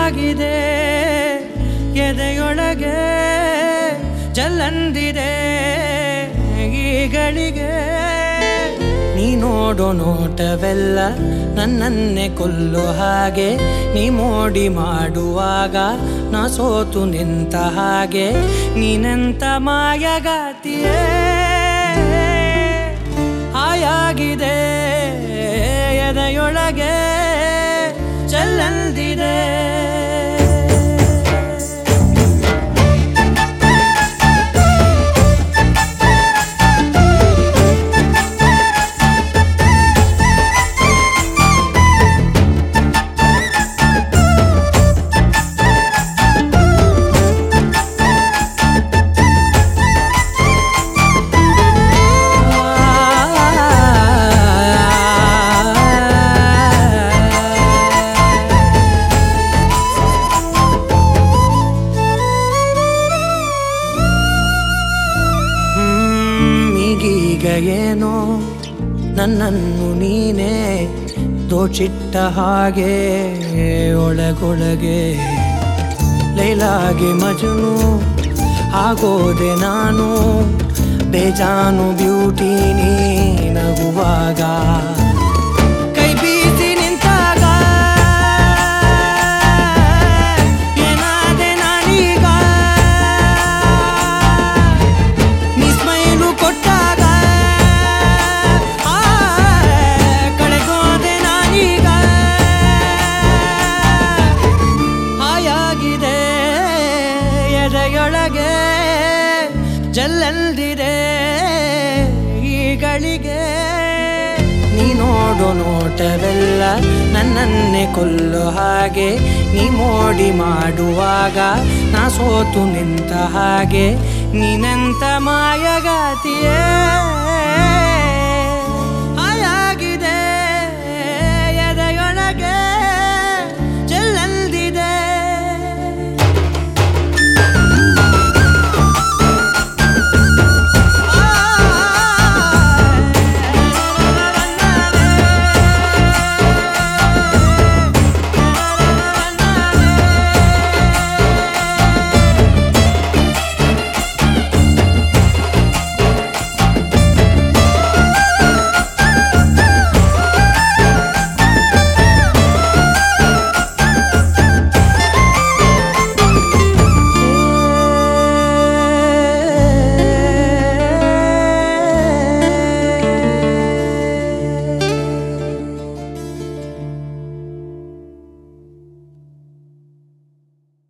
ಹಾಯಾಗಿದೆ ಎದೆಯೊಳಗೆ ಜಲ್ಲಂದಿದೆ ಈಗಳಿಗೆ ನೀ ನೋಡೋ ನೋಟವೆಲ್ಲ ನನ್ನನ್ನೇ ಕೊಲ್ಲೋ ಹಾಗೆ ನೀ ಮೋಡಿ ಮಾಡುವಾಗ ನಾ ಸೋತು ನಿಂತ ಹಾಗೆ ನೀನೆಂತ ಮಾಯಗಾತಿಯೇ ಹಾಯಾಗಿದೆ ಎದೆಯೊಳಗೆ ಚೆಲ್ಲಂದಿದೆ ಹ್ಮ್, ಈಗೀಗ ಏನೋ ನನ್ನನ್ನು ನೀನೇ ದೋಚಿಟ್ಟ ಹಾಗೆ ಒಳಗೊಳಗೆ ಲೈಲಾಗೆ ಮಜನು ಆಗೋದೆ ನಾನು ಬೇಜಾನು ಬ್ಯೂಟಿ ನೀ ನಗುವಾಗ ಕೈ ಬೀಸಿ ನಿಂತಾಗ ಏನಾದೆ ನಾನೀಗ ನೀ ಸ್ಮೈಲು ಕೊಟ್ಟಾಗ ಆ, ಕಳೆಗೋದೆ ನಾನೀಗ ಹಾಯಾಗಿದೆ ಎದೆಯೊಳಗೆ ಜಲ್ಲಲ್ದಿದೆ ಈಗಳಿಗೆ ನೀ ನೋಡೋ ನೋಟವೆಲ್ಲ ನನ್ನನ್ನೇ ಕೊಲ್ಲೋ ಹಾಗೆ ನೀ ಮೋಡಿ ಮಾಡುವಾಗ ನಾ ಸೋತು ನಿಂತ ಹಾಗೆ ನೀನಂತ ಮಾಯಗಾತಿಯೇ